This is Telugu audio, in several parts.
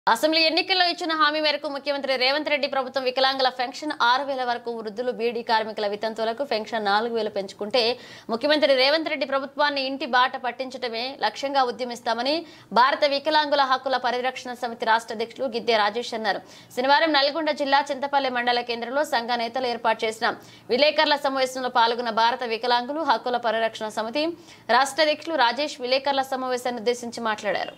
అసెంబ్లీ ఎన్నికల్లో ఇచ్చిన హామీ మేరకు ముఖ్యమంత్రి రేవంత్ రెడ్డి ప్రభుత్వం వికలాంగుల పెన్షన్ ఆరు వేల వరకు వృద్ధులు బీడీ కార్మికుల వితంతువులకు పెన్షన్ నాలుగు వేలు పెంచుకుంటే ముఖ్యమంత్రి రేవంత్ రెడ్డి ప్రభుత్వాన్ని ఇంటి బాట పట్టించడమే లక్ష్యంగా ఉద్యమిస్తామని భారత వికలాంగుల హక్కుల పరిరక్షణ సమితి రాష్ట్ర అధ్యక్షులు గిద్దే రాజేష్ అన్నారు శనివారం నల్గొండ జిల్లా చింతపల్లి మండల కేంద్రంలో సంఘ నేతలు ఏర్పాటు చేసిన విలేకరుల సమావేశంలో పాల్గొన్న భారత వికలాంగులు హక్కుల పరిరక్షణ సమితి రాష్ట్ర అధ్యక్షులు రాజేష్ విలేకరుల సమావేశాన్ని ఉద్దేశించి మాట్లాడారు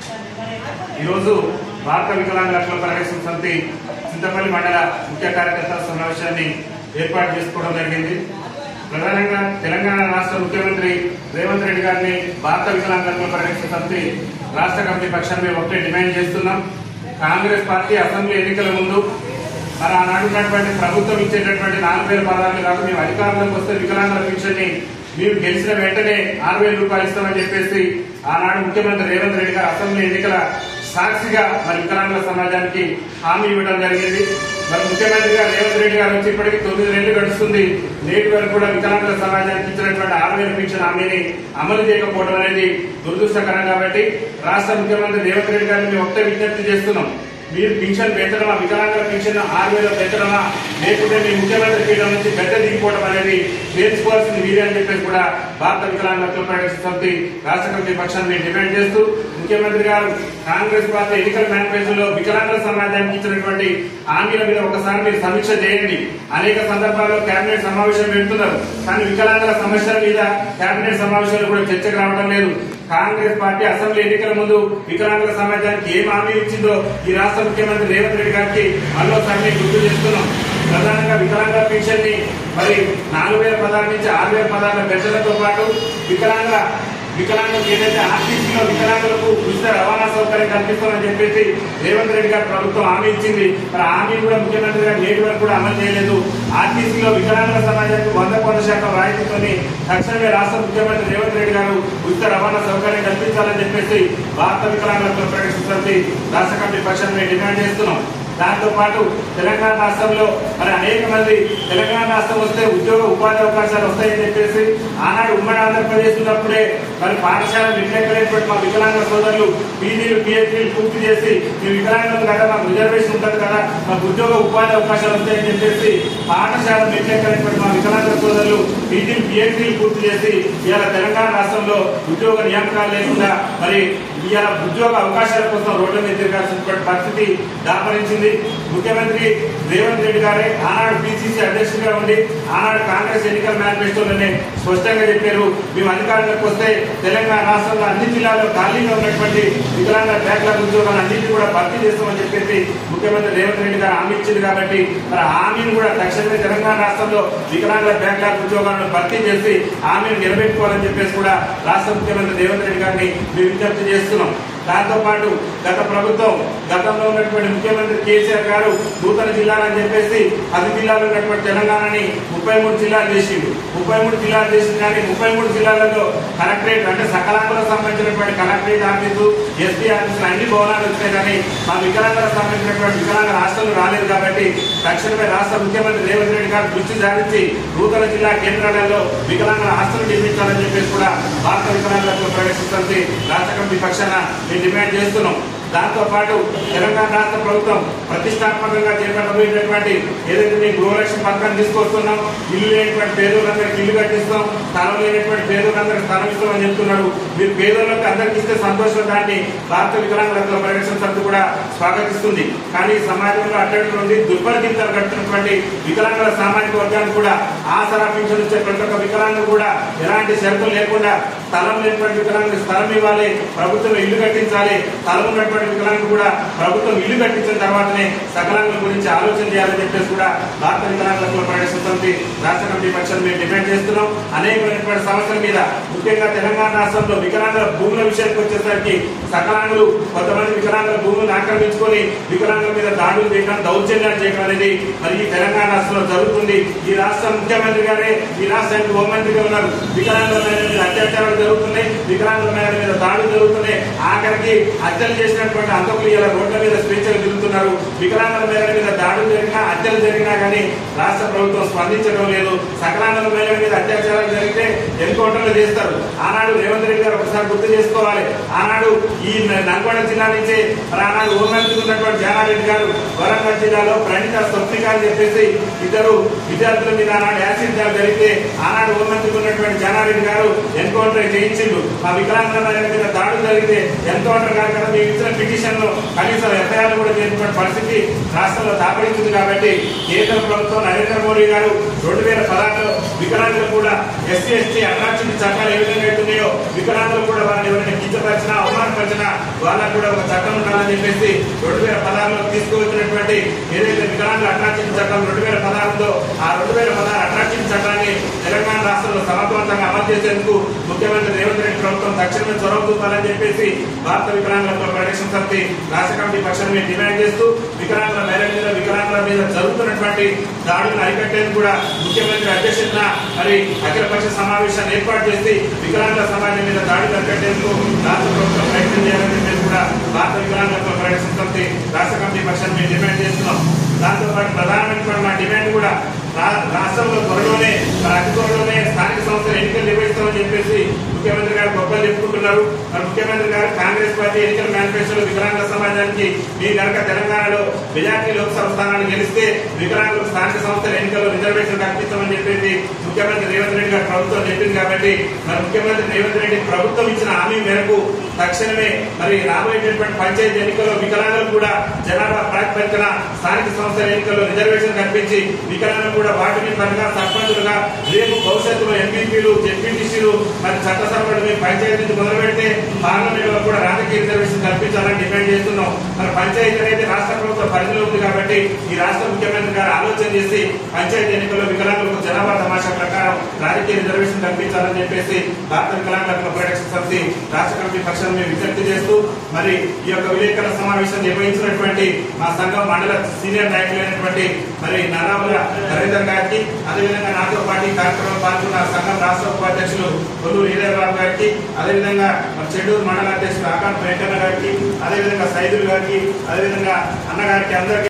ఈరోజు భారత వికలాంగుల హక్కుల పరిరక్షణ సమితి చింతపల్లి మండల ముఖ్య కార్యకర్తల సమావేశాన్ని ఏర్పాటు చేసుకోవడం జరిగింది ప్రధానంగా తెలంగాణ రాష్ట్ర ముఖ్యమంత్రి రేవంత్ రెడ్డి గారిని భారత వికలాంగుల హక్కుల పరిరక్షణ సమితి రాష్ట్ర కమిటీ పక్షాన్ని మేము ఒకటే డిమాండ్ చేస్తున్నాం కాంగ్రెస్ పార్టీ అసెంబ్లీ ఎన్నికల ముందు మరి ఆనాడు ఉన్నటువంటి ప్రభుత్వం ఇచ్చేటటువంటి నాలుగు వేల పదాలు కాదు మేము అధికారంలోకి వస్తే వికలాంగుల పెన్షన్ ని మేము గెలిచిన వెంటనే ఆరు వేల రూపాయలు ఇస్తామని చెప్పేసి ఆనాడు ముఖ్యమంత్రి రేవంత్ రెడ్డి గారు అసెంబ్లీ ఎన్నికల సాక్షిగా మరి వికలాంగుల సమాజానికి హామీ ఇవ్వడం జరిగింది మరి ముఖ్యమంత్రి గారు రేవంత్ రెడ్డి గారు వచ్చి ఇప్పటికి తొమ్మిది నెలలు గడుస్తుంది నేటి వరకు కూడా వికలాంగుల సమాజానికి ఇచ్చినటువంటి ఆరు వేల పెన్షన్ హామీని అమలు చేయకపోవడం అనేది దురదృష్టకరం కాబట్టి రాష్ట్ర ముఖ్యమంత్రి రేవంత్ రెడ్డి గారిని మేము ఒకటే విజ్ఞప్తి చేస్తున్నాం మీరు పింఛన్ పెంచడమా వికలాంగుల పింఛన్ ఆరు వేల పెంచడమా లేకుంటే మీ ముఖ్యమంత్రి పీఠం నుంచి పెద్ద దిగిపోవడం అనేది నేర్చుకోవాల్సింది మీరే అని చెప్పేసి కూడా భారత వికలాంగుల హక్కుల పరిరక్షణ సమితి రాష్ట్ర కమిటీ పక్షాన్ని మేము డిమాండ్ చేస్తూ ముఖ్యమంత్రి గారు కాంగ్రెస్ పార్టీ ఎన్నికల మేనిఫెస్టోలో వికలాంగుల సమాజానికి ఇచ్చినటువంటి హామీల మీద ఒకసారి మీరు సమీక్ష చేయండి అనేక సందర్భాల్లో కేబినెట్ సమావేశం పెడుతున్నారు కానీ వికలాంగుల సమస్యల మీద కేబినెట్ సమావేశాలు కూడా చర్చకు రావడం లేదు కాంగ్రెస్ పార్టీ అసెంబ్లీ ఎన్నికల ముందు వికలాంగుల సమాజానికి ఏం హామీ ఇచ్చిందో ఈ రాష్ట్ర ముఖ్యమంత్రి రేవంత్ రెడ్డి గారికి మరోసారి మేము గుర్తు చేస్తున్నాం ప్రధానంగా వికలాంగుల పెన్షన్ ని మరి నాలుగు వేల పదాల నుంచి ఆరు వేల పదాల పెంచడంతో పాటు వికలాంగ వికలాంగులకు ఏదైతే ఆర్టీసీలో వికలాంగులకు ఉచిత రవాణా సౌకర్యం కల్పిస్తామని చెప్పేసి రేవంత్ రెడ్డి గారు ప్రభుత్వం హామీ ఇచ్చింది మరి ఆ హామీ కూడా ముఖ్యమంత్రి గారు నేటి వరకు కూడా అమలు చేయలేదు ఆర్టీసీలో వికలాంగుల సమాజానికి వంద కొంత శాతం రాయితీతోని తక్షణమే రాష్ట్ర ముఖ్యమంత్రి రేవంత్ రెడ్డి గారు ఉచిత రవాణా సౌకర్యం కల్పించాలని చెప్పేసి భారత వికలాంగులతో ప్రకటిస్తున్నది రాష్ట్ర కమిటీ పక్షాన్ని మేము డిమాండ్ చేస్తున్నాం దాంతో పాటు తెలంగాణ రాష్ట్రంలో మరి అనేక మంది తెలంగాణ రాష్ట్రం వస్తే ఉద్యోగ ఉపాధి అవకాశాలు వస్తాయని చెప్పేసి ఆనాడు ఉమ్మడి ఆంధ్రప్రదేశ్ ఉన్నప్పుడే మరి పాఠశాల నిర్ణయించినటువంటి మా వికలాంగ సోదరులు పీజీలు పిహెచ్డీలు పూర్తి చేసి మీ వికలాంగులకు కదా మాకు రిజర్వేషన్ ఉంటుంది కదా మాకు ఉద్యోగ ఉపాధి అవకాశాలు వస్తాయని చెప్పేసి పాఠశాల నిర్ణయించినటువంటి మా వికలాంగ సోదరులు పీజీలు పిహెచ్డీలు పూర్తి చేసి ఇవాళ తెలంగాణ రాష్ట్రంలో ఉద్యోగ నియామకాలు లేకుండా మరి ఇవాళ ఉద్యోగ అవకాశాల కోసం రోడ్ల మీద తిరగాల్సినటువంటి పరిస్థితి దాపరించింది ముఖ్యమంత్రి రేవంత్ రెడ్డి గారే ఆనాడు పిసిసి అధ్యక్షుడిగా ఉండి ఆనాడు కాంగ్రెస్ ఎన్నికల మేనిఫెస్టోలోనే స్పష్టంగా చెప్పారు మేము అధికారంలోకి వస్తే తెలంగాణ రాష్ట్రంలో అన్ని జిల్లాల్లో ఖాళీగా ఉన్నటువంటి వికలాంగ బ్యాక్లాగ్ ఉద్యోగాలు అన్నింటినీ కూడా భర్తీ చేస్తామని చెప్పేసి ముఖ్యమంత్రి రేవంత్ రెడ్డి గారు హామీ ఇచ్చింది కాబట్టి మరి ఆ హామీని కూడా తక్షణమే తెలంగాణ రాష్ట్రంలో వికలాంగ బ్యాక్లాగ్ ఉద్యోగాలను భర్తీ చేసి హామీని నిలబెట్టుకోవాలని చెప్పేసి కూడా రాష్ట్ర ముఖ్యమంత్రి రేవంత్ రెడ్డి గారిని మేము విజ్ఞప్తి చేస్తున్నాం దాంతో పాటు గత ప్రభుత్వం గతంలో ఉన్నటువంటి ముఖ్యమంత్రి కేసీఆర్ గారు నూతన జిల్లాలని చెప్పేసి పది జిల్లాలు ఉన్నటువంటి తెలంగాణని ముప్పై మూడు జిల్లాలు చేసిండు ముప్పై మూడు జిల్లాలు చేసింది కానీ ముప్పై మూడు జిల్లాలలో కలెక్టరేట్ అంటే సకలాంగులకు సంబంధించినటువంటి కలెక్టరేట్ ఆఫీసు ఎస్పీ ఆఫీసులు అన్ని భవనాలు వచ్చినాయి కానీ మా వికలాంగులకు సంబంధించినటువంటి వికలాంగ హాస్టల్ రాలేదు కాబట్టి తక్షణమే రాష్ట్ర ముఖ్యమంత్రి రేవంత్ రెడ్డి గారు దృష్టి సారించి నూతన జిల్లా కేంద్రాలలో వికలాంగుల హాస్టల్ నిర్మించాలని చెప్పేసి కూడా భారత వికలాంగులకు ప్రవేశిస్తుంది రాష్ట్ర కమిటీ పక్షాన మేము డిమాండ్ చేస్తున్నాం దాంతో పాటు తెలంగాణ రాష్ట్ర ప్రభుత్వం ప్రతిష్టాత్మకంగా చేపట్టబోయేటటువంటి ఏదైతే మేము గృహలక్ష్మి పథకాన్ని తీసుకొస్తున్నాం ఇల్లు లేనటువంటి పేదోళ్ళందరికీ ఇల్లు కట్టిస్తాం స్థలం లేనటువంటి పేదోళ్ళందరికీ స్థలం ఇస్తామని చెప్తున్నారు మీరు పేదోళ్ళకి అందరికి ఇస్తే సంతోషం దాన్ని భారత వికలాంగుల పరిరక్షణ సమితి కూడా స్వాగతిస్తుంది కానీ సమాజంలో అట్టడి నుండి దుర్బలగింతలు కడుతున్నటువంటి వికలాంగుల సామాజిక వర్గానికి కూడా ఆసరా పింఛన్ ఇచ్చే ప్రతి ఒక్క వికలాంగులు కూడా ఎలాంటి షరతులు లేకుండా స్థలం లేనటువంటి వికలాంగులకు స్థలం ఇవ్వాలి ప్రభుత్వం ఇల్లు కట్టించాలి స్థలం ఉన్నటువంటి వికలాంగులు కూడా ప్రభుత్వం ఇల్లు కట్టించిన తర్వాతనే సకలాంగుల గురించి ఆలోచన చేయాలని చెప్పేసి కూడా భారత వికలాంగుల పరిరక్షణ సమితి రాష్ట్ర కమిటీ పక్షాన్ని మేము డిమాండ్ చేస్తున్నాం అనేకమైనటువంటి సమస్యల మీద ముఖ్యంగా తెలంగాణ రాష్ట్రంలో వికలాంగుల భూముల విషయానికి వచ్చేసరికి సకలాంగులు కొంతమంది వికలాంగుల భూములను ఆక్రమించుకొని వికలాంగుల మీద దాడులు చేయడం దౌర్జన్యాలు చేయడం అనేది మరి ఈ తెలంగాణ రాష్ట్రంలో జరుగుతుంది ఈ రాష్ట్ర ముఖ్యమంత్రి గారే ఈ రాష్ట్రానికి హోంమంత్రిగా ఉన్నారు వికలాంగుల మీద అత్యాచారాలు జరుగుతున్నాయి వికలాంగుల మీద దాడులు జరుగుతున్నాయి ఆఖరికి హత్యలు చేసినటువంటి అంతకులు ఇలా రోడ్ల మీద స్వేచ్ఛగా తిరుగుతున్నారు చెప్తున్నారు వికలాంగుల మహిళల మీద దాడులు జరిగినా హత్యలు జరిగినా కానీ రాష్ట్ర ప్రభుత్వం స్పందించడం లేదు సకలాంగుల మహిళల మీద అత్యాచారాలు జరిగితే ఎన్కౌంటర్లు చేస్తారు ఆనాడు రేవంత్ రెడ్డి గారు ఒకసారి గుర్తు చేసుకోవాలి ఆనాడు ఈ నల్గొండ జిల్లా నుంచి మరి ఆనాడు హోంమంత్రి ఉన్నటువంటి జానారెడ్డి గారు వరంగల్ జిల్లాలో ప్రణిత స్వప్నిక అని చెప్పేసి ఇద్దరు విద్యార్థుల మీద ఆనాడు యాసిడ్ దాడి జరిగితే ఆనాడు హోంమంత్రి ఉన్నటువంటి జానారెడ్డి గారు ఎన్కౌంటర్ చేయించిండు ఆ వికలాంగుల మహిళల మీద దాడులు జరిగితే ఎన్కౌంటర్ కాదు కదా మేము ఇచ్చిన పిటిషన్ లో కనీసం ఎఫ్ఐఆర్ కూడా చేసినటువంటి పరిస్థితి రాష్ట్రంలో దాపరించింది కాబట్టి కేంద్ర ప్రభుత్వం నరేంద్ర మోడీ గారు రెండు వేల పదహారులో వికలాంగులు కూడా ఎస్సీ ఎస్టీ అట్రాక్షన్ చట్టాలు ఏ విధంగా అవుతున్నాయో వికలాంగులు కూడా వాళ్ళని ఎవరైనా కించపరిచినా అవమానపరిచినా వాళ్ళకు కూడా ఒక చట్టం ఉండాలని చెప్పేసి రెండు వేల పదహారులో తీసుకువచ్చినటువంటి ఏదైతే వికలాంగుల అట్రాక్షన్ చట్టం రెండు వేల పదహారులో ఆ రెండు వేల పదహారు అట్రాక్షన్ చట్టాన్ని తెలంగాణ రాష్ట్రంలో సమర్థవంతంగా అమలు చేసేందుకు ముఖ్యమంత్రి రేవంత్ రెడ్డి ప్రభుత్వం తక్షణమే చొరవ చూపాలని చెప్పేసి భారత వికలాంగుల పరిరక్షణ సమితి రాష్ట్ర కమిటీ పక్షాన్ని మేము డిమాండ్ చేస్తూ వికలాంగుల మహిళల మీద వికలాంగుల మీద జరుగుతున్నటువంటి దాడులను అరికట్టేందుకు కూడా ముఖ్యమంత్రి అధ్యక్షతన మరి అఖిల పక్ష సమావేశాన్ని ఏర్పాటు చేసి వికలాంగుల సమాజం మీద దాడులు అరికట్టేందుకు రాష్ట్ర ప్రభుత్వం ప్రయత్నం చేయాలని చెప్పేసి కూడా భారత వికలాంగుల పరిరక్షణ సమితి రాష్ట్ర కమిటీ పక్షాన్ని మేము డిమాండ్ చేస్తున్నాం దాంతో పాటు ప్రధానమైనటువంటి మా డిమాండ్ కూడా రా- రాష్ట్రంలో త్వరలోనే మరి అతి త్వరలోనే స్థానిక సంస్థల ఎన్నికలు నిర్వహిస్తామని చెప్పేసి ముఖ్యమంత్రి గారు గొప్పలు చెప్పుకుంటున్నారు మరి ముఖ్యమంత్రి గారు కాంగ్రెస్ పార్టీ ఎన్నికల మేనిఫెస్టోలో వికలాంగ సమాజానికి మీ కనుక తెలంగాణలో మెజార్టీ లోక్సభ స్థానాలు గెలిస్తే వికలాంగులకు స్థానిక సంస్థల ఎన్నికల్లో రిజర్వేషన్ కల్పిస్తామని చెప్పేసి ముఖ్యమంత్రి రేవంత్ రెడ్డి గారు ప్రభుత్వం చెప్పింది కాబట్టి మరి ముఖ్యమంత్రి రేవంత్ రెడ్డి ప్రభుత్వం ఇచ్చిన హామీ మేరకు తక్షణమే మరి రాబోయేటటువంటి పంచాయతీ ఎన్నికల్లో వికలాంగులకు కూడా జనాభా ప్రాతిపదికన స్థానిక సంస్థల ఎన్నికల్లో రిజర్వేషన్ కల్పించి వికలాంగులకు కూడా వాటిని పరంగా సర్పంచులుగా రేపు భవిష్యత్తులో ఎంపీపీలు జెడ్పీటీసీలు మరి చట్టసభలు మీ పంచాయతీ నుంచి మొదలు పెడితే పార్లమెంట్ లో కూడా రాజకీయ రిజర్వేషన్ కల్పించాలని డిమాండ్ చేస్తున్నాం మరి పంచాయతీ అనేది రాష్ట్ర ప్రభుత్వ పరిధిలో ఉంది కాబట్టి ఈ రాష్ట్ర ముఖ్యమంత్రి గారు ఆలోచన చేసి పంచాయతీ ఎన్నికల్లో వికలాంగులకు జనాభా తమాషా ప్రకారం రాజకీయ రిజర్వేషన్ కల్పించాలని చెప్పేసి భారత వికలాంగుల పరిరక్షణ సమితి రాష్ట్ర కమిటీ పక్షాన్ని మేము విజ్ఞప్తి చేస్తూ మరి ఈ యొక్క విలేకరుల సమావేశం నిర్వహించినటువంటి మా సంఘం మండల సీనియర్ నాయకులైనటువంటి మరి నారావుల నరేందర్ గారికి అదేవిధంగా నాతో పాటు ఈ కార్యక్రమంలో పాల్గొన్న సంఘం రాష్ట్ర ఉపాధ్యక్షులు కొల్లూరు ఈరబాబు గారికి అదేవిధంగా మన చెడ్డూరు మండల అధ్యక్షులు ఆకాంత్ వెంకన్న గారికి అదేవిధంగా సైదుల్ గారికి అదేవిధంగా అన్నగారికి అందరికీ